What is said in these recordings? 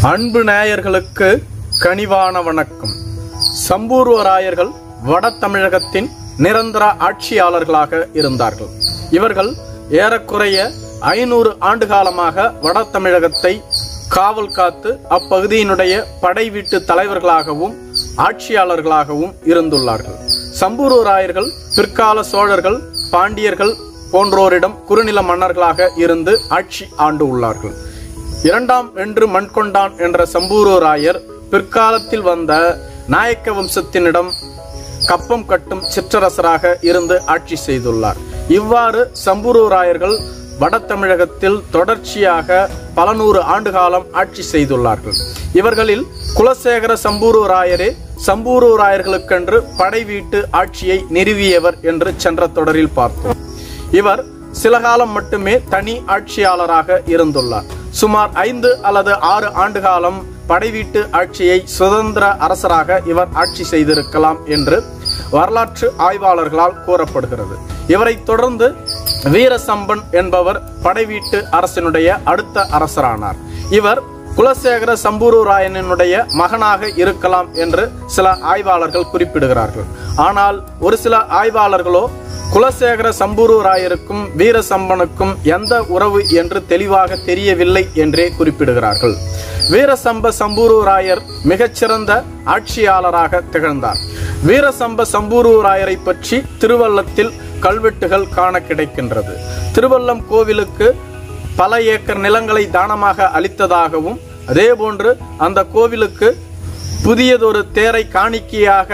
அன்பு நேயர்களுக்கு கனிவான வணக்கம் சம்பூர்வராயர்கள் வட தமிழகத்தின் நிரந்தர ஆட்சியாளர்களாக இருந்தார்கள் இவர்கள் ஏறக்குறைய ஐநூறு ஆண்டு காலமாக வட தமிழகத்தை காவல் காத்து அப்பகுதியினுடைய படை வீட்டு தலைவர்களாகவும் ஆட்சியாளர்களாகவும் இருந்துள்ளார்கள் சம்பூர்வராயர்கள் பிற்கால சோழர்கள் பாண்டியர்கள் போன்றோரிடம் குறுநில மன்னர்களாக இருந்து ஆட்சி ஆண்டு உள்ளார்கள் இரண்டாம் வென்று மண்கொண்டான் என்ற சம்பூரராயர் பிற்காலத்தில் வந்த நாயக்க வம்சத்தினிடம் கப்பம் கட்டும் சிற்றரசராக இருந்து ஆட்சி செய்துள்ளார் இவ்வாறு சம்பூரராயர்கள் வட தமிழகத்தில் தொடர்ச்சியாக பல நூறு ஆண்டு காலம் ஆட்சி செய்துள்ளார்கள் இவர்களில் குலசேகர சம்பூரராயரே சம்பூரராயர்களுக்கென்று படை வீட்டு ஆட்சியை நிறுவியவர் என்று சென்ற தொடரில் பார்த்தோம் இவர் சில காலம் மட்டுமே தனி ஆட்சியாளராக இருந்துள்ளார் சுமார் ஐந்து அல்லது ஆறு ஆண்டு காலம் படைவீட்டு ஆட்சியை சுதந்திர அரசராக இவர் ஆட்சி செய்திருக்கலாம் என்று வரலாற்று ஆய்வாளர்களால் கூறப்படுகிறது இவரைத் தொடர்ந்து வீரசம்பன் என்பவர் படைவீட்டு அரசனுடைய அடுத்த அரசரானார் இவர் குலசேகர சம்பூருராயனுடைய மகனாக இருக்கலாம் என்று சில ஆய்வாளர்கள் குறிப்பிடுகிறார்கள் ஆனால் ஒரு சில ஆய்வாளர்களோ குலசேகர சம்பூருராயருக்கும் வீரசம்பனுக்கும் எந்த உறவு என்று தெளிவாக தெரியவில்லை என்றே குறிப்பிடுகிறார்கள் வீரசம்ப சம்பூருராயர் மிகச்சிறந்த ஆட்சியாளராக திகழ்ந்தார் வீரசம்ப சம்பூருராயரை பற்றி திருவள்ளத்தில் கல்வெட்டுகள் காண கிடைக்கின்றது திருவள்ளம் கோவிலுக்கு பல ஏக்கர் நிலங்களை தானமாக அளித்ததாகவும் அதேபோன்று அந்த கோவிலுக்கு புதியதொரு தேரை காணிக்கையாக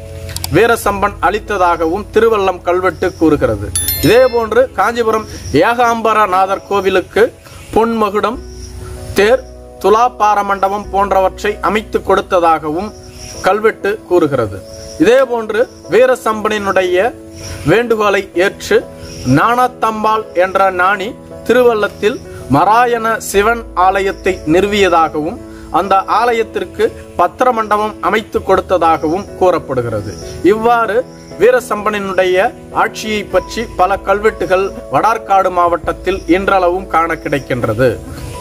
வீரசம்பன் அளித்ததாகவும் திருவள்ளம் கல்வெட்டு கூறுகிறது இதேபோன்று காஞ்சிபுரம் ஏகாம்பரநாதர் கோவிலுக்கு பொன்மகுடம் தேர் துலாபார மண்டபம் போன்றவற்றை அமைத்து கொடுத்ததாகவும் கல்வெட்டு கூறுகிறது இதேபோன்று வீரசம்பனினுடைய வேண்டுகோளை ஏற்று நாணத்தம்பாள் என்ற நாணி திருவள்ளத்தில் மராயண சிவன் ஆலயத்தை நிறுவியதாகவும் அந்த ஆலயத்திற்கு பத்திர மண்டபம் அமைத்து கொடுத்ததாகவும் கூறப்படுகிறது இவ்வாறு வீரசம்பனினுடைய ஆட்சியை பற்றி பல கல்வெட்டுகள் வடார்காடு மாவட்டத்தில் இன்றளவும் காண கிடைக்கின்றது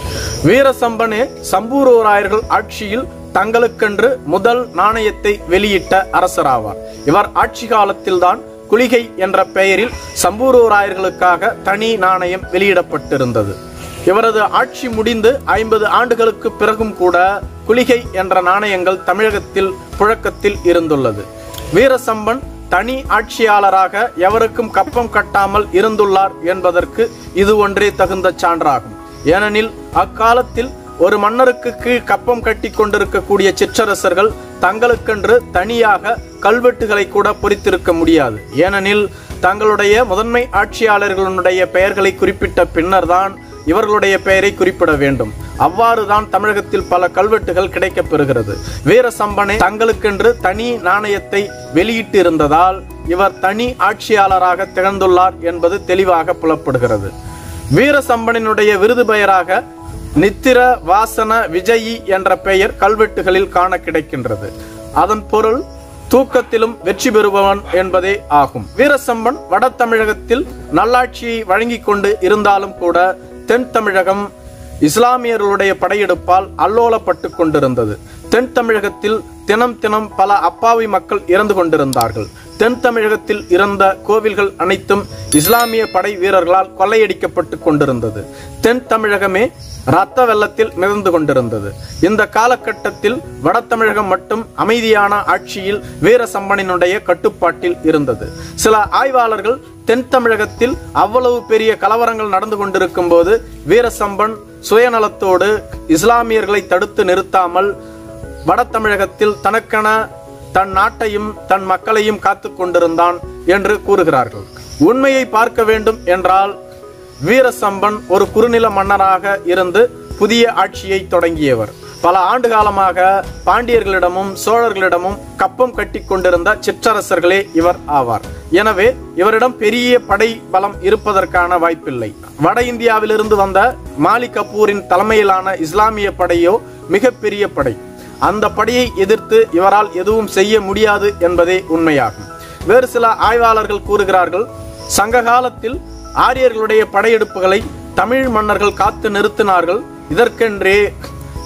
வீரசம்பனே சம்பூரோராயர்கள் ஆட்சியில் தங்களுக்கென்று முதல் நாணயத்தை வெளியிட்ட அரசராவார் இவர் ஆட்சி காலத்தில்தான் குளிகை என்ற பெயரில் சம்பூரோராயர்களுக்காக தனி நாணயம் வெளியிடப்பட்டிருந்தது இவரது ஆட்சி முடிந்து ஐம்பது ஆண்டுகளுக்கு பிறகும் கூட குளிகை என்ற நாணயங்கள் தமிழகத்தில் புழக்கத்தில் இருந்துள்ளது வீரசம்பன் தனி ஆட்சியாளராக எவருக்கும் கப்பம் கட்டாமல் இருந்துள்ளார் என்பதற்கு இது ஒன்றே தகுந்த சான்றாகும் ஏனெனில் அக்காலத்தில் ஒரு மன்னருக்கு கீழ் கப்பம் கட்டி கொண்டிருக்கக்கூடிய சிற்றரசர்கள் தங்களுக்கென்று தனியாக கல்வெட்டுகளை கூட பொறித்திருக்க முடியாது ஏனெனில் தங்களுடைய முதன்மை ஆட்சியாளர்களுடைய பெயர்களை குறிப்பிட்ட பின்னர்தான் இவர்களுடைய பெயரை குறிப்பிட வேண்டும் அவ்வாறுதான் தமிழகத்தில் பல கல்வெட்டுகள் கிடைக்கப் பெறுகிறது வீரசம்பனை தங்களுக்கென்று தனி நாணயத்தை வெளியிட்டு இருந்ததால் இவர் தனி ஆட்சியாளராக திகழ்ந்துள்ளார் என்பது தெளிவாக புலப்படுகிறது வீரசம்பனினுடைய விருது பெயராக நித்திர வாசன விஜயி என்ற பெயர் கல்வெட்டுகளில் காண கிடைக்கின்றது அதன் பொருள் தூக்கத்திலும் வெற்றி பெறுபவன் என்பதே ஆகும் வீரசம்பன் வட தமிழகத்தில் நல்லாட்சியை வழங்கிக் கொண்டு இருந்தாலும் கூட தென் தமிழகம் இஸ்லாமியர்களுடைய படையெடுப்பால் அல்லோலப்பட்டு கொண்டிருந்தது தென் தமிழகத்தில் தினம் தினம் பல அப்பாவி மக்கள் இறந்து கொண்டிருந்தார்கள் தென் தமிழகத்தில் இருந்த கோவில்கள் அனைத்தும் இஸ்லாமிய படை வீரர்களால் கொள்ளையடிக்கப்பட்டு கொண்டிருந்தது தென் தமிழகமே ரத்த வெள்ளத்தில் மிதந்து கொண்டிருந்தது இந்த காலகட்டத்தில் வட தமிழகம் மட்டும் அமைதியான ஆட்சியில் வீரசம்பனினுடைய கட்டுப்பாட்டில் இருந்தது சில ஆய்வாளர்கள் தென் தமிழகத்தில் அவ்வளவு பெரிய கலவரங்கள் நடந்து கொண்டிருக்கும் போது வீரசம்பன் சுயநலத்தோடு இஸ்லாமியர்களை தடுத்து நிறுத்தாமல் வட தமிழகத்தில் தனக்கென தன் நாட்டையும் தன் மக்களையும் காத்து கொண்டிருந்தான் என்று கூறுகிறார்கள் உண்மையை பார்க்க வேண்டும் என்றால் வீரசம்பன் ஒரு குறுநில மன்னராக இருந்து புதிய ஆட்சியை தொடங்கியவர் பல ஆண்டு காலமாக பாண்டியர்களிடமும் சோழர்களிடமும் கப்பம் கட்டி கொண்டிருந்த சிற்றரசர்களே இவர் ஆவார் எனவே இவரிடம் பெரிய படை பலம் இருப்பதற்கான வாய்ப்பில்லை வட இந்தியாவிலிருந்து வந்த மாலிக் கபூரின் தலைமையிலான இஸ்லாமிய படையோ மிகப்பெரிய படை அந்த படையை எதிர்த்து இவரால் எதுவும் செய்ய முடியாது என்பதே உண்மையாகும் வேறு சில ஆய்வாளர்கள் கூறுகிறார்கள் சங்க காலத்தில் ஆரியர்களுடைய படையெடுப்புகளை தமிழ் மன்னர்கள் காத்து நிறுத்தினார்கள் இதற்கென்றே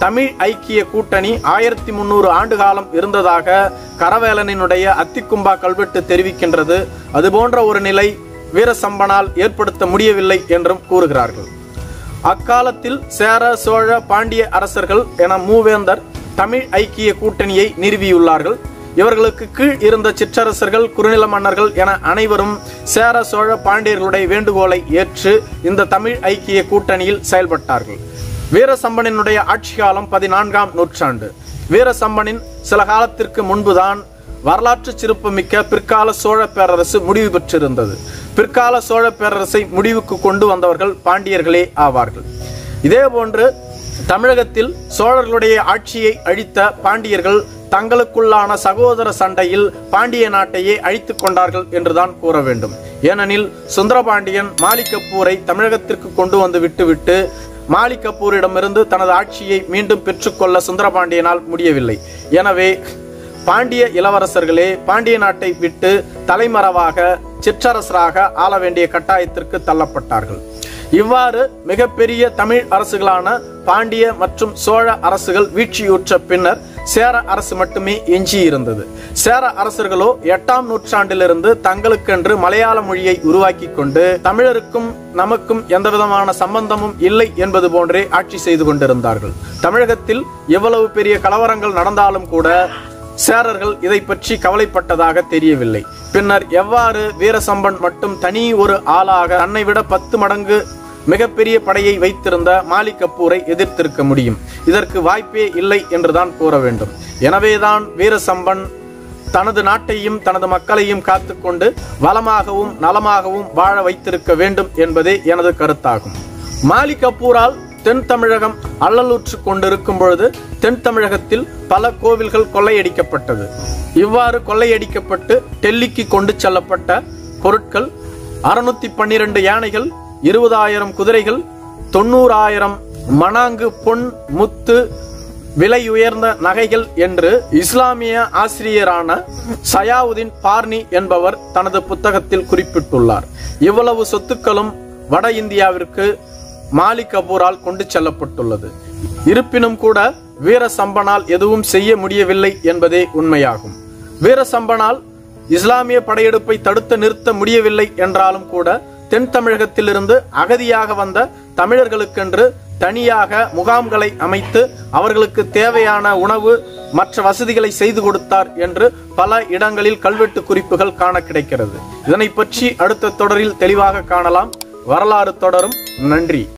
தமிழ் ஐக்கிய கூட்டணி ஆயிரத்தி முன்னூறு ஆண்டு காலம் இருந்ததாக கரவேலனினுடைய அத்திக்கும்பா கல்வெட்டு தெரிவிக்கின்றது அதுபோன்ற ஒரு நிலை வீரசம்பனால் ஏற்படுத்த முடியவில்லை என்றும் கூறுகிறார்கள் அக்காலத்தில் சேர சோழ பாண்டிய அரசர்கள் என மூவேந்தர் தமிழ் ஐக்கிய கூட்டணியை நிறுவியுள்ளார்கள் இவர்களுக்கு கீழ் இருந்த சிற்றரசர்கள் குறுநில மன்னர்கள் என அனைவரும் சேர சோழ பாண்டியர்களுடைய வேண்டுகோளை ஏற்று இந்த தமிழ் ஐக்கிய கூட்டணியில் செயல்பட்டார்கள் வீரசம்பனினுடைய ஆட்சி காலம் பதினான்காம் நூற்றாண்டு வீரசம்பனின் சில காலத்திற்கு முன்புதான் வரலாற்று சிறப்புமிக்க பிற்கால சோழ பேரரசு முடிவு பெற்றிருந்தது பிற்கால சோழ பேரரசை முடிவுக்கு கொண்டு வந்தவர்கள் பாண்டியர்களே ஆவார்கள் இதேபோன்று தமிழகத்தில் சோழர்களுடைய ஆட்சியை அழித்த பாண்டியர்கள் தங்களுக்குள்ளான சகோதர சண்டையில் பாண்டிய நாட்டையே அழித்துக் கொண்டார்கள் என்றுதான் கூற வேண்டும் ஏனெனில் சுந்தரபாண்டியன் மாலிகப்பூரை தமிழகத்திற்கு கொண்டு வந்து விட்டுவிட்டு மாலிகப்பூரிடமிருந்து தனது ஆட்சியை மீண்டும் பெற்றுக்கொள்ள சுந்தரபாண்டியனால் முடியவில்லை எனவே பாண்டிய இளவரசர்களே பாண்டிய நாட்டை விட்டு தலைமறைவாக சிற்றரசராக ஆள வேண்டிய கட்டாயத்திற்கு தள்ளப்பட்டார்கள் இவ்வாறு மிகப்பெரிய தமிழ் அரசுகளான பாண்டிய மற்றும் சோழ அரசுகள் வீழ்ச்சியுற்ற பின்னர் சேர அரசு மட்டுமே எஞ்சியிருந்தது சேர அரசர்களோ எட்டாம் நூற்றாண்டிலிருந்து தங்களுக்கென்று மலையாள மொழியை உருவாக்கி கொண்டு தமிழருக்கும் நமக்கும் எந்தவிதமான சம்பந்தமும் இல்லை என்பது போன்றே ஆட்சி செய்து கொண்டிருந்தார்கள் தமிழகத்தில் எவ்வளவு பெரிய கலவரங்கள் நடந்தாலும் கூட சேரர்கள் இதை பற்றி கவலைப்பட்டதாக தெரியவில்லை பின்னர் எவ்வாறு வீரசம்பன் மட்டும் தனி ஒரு ஆளாக தன்னை விட பத்து மடங்கு மிகப்பெரிய படையை வைத்திருந்த மாலிக் கப்பூரை எதிர்த்திருக்க முடியும் இதற்கு வாய்ப்பே இல்லை என்றுதான் கூற வேண்டும் எனவேதான் வீரசம்பன் தனது நாட்டையும் தனது மக்களையும் காத்துக்கொண்டு வளமாகவும் நலமாகவும் வாழ வைத்திருக்க வேண்டும் என்பதே எனது கருத்தாகும் மாலிக் கப்பூரால் தென் தமிழகம் அல்லலுற்று கொண்டிருக்கும் பொழுது தென் தமிழகத்தில் பல கோவில்கள் கொள்ளையடிக்கப்பட்டது இவ்வாறு கொள்ளையடிக்கப்பட்டு டெல்லிக்கு கொண்டு செல்லப்பட்ட பொருட்கள் அறுநூத்தி பன்னிரண்டு யானைகள் இருபதாயிரம் குதிரைகள் தொண்ணூறாயிரம் மணாங்கு பொன் முத்து விலை உயர்ந்த நகைகள் என்று இஸ்லாமிய ஆசிரியரான சயாவுதீன் பார்னி என்பவர் தனது புத்தகத்தில் குறிப்பிட்டுள்ளார் இவ்வளவு சொத்துக்களும் வட இந்தியாவிற்கு மாலிக் கபூரால் கொண்டு செல்லப்பட்டுள்ளது இருப்பினும் கூட வீரசம்பனால் எதுவும் செய்ய முடியவில்லை என்பதே உண்மையாகும் வீரசம்பனால் இஸ்லாமிய படையெடுப்பை தடுத்து நிறுத்த முடியவில்லை என்றாலும் கூட தென் தமிழகத்திலிருந்து அகதியாக வந்த தமிழர்களுக்கென்று தனியாக முகாம்களை அமைத்து அவர்களுக்கு தேவையான உணவு மற்ற வசதிகளை செய்து கொடுத்தார் என்று பல இடங்களில் கல்வெட்டு குறிப்புகள் காண கிடைக்கிறது இதனை பற்றி அடுத்த தொடரில் தெளிவாக காணலாம் வரலாறு தொடரும் நன்றி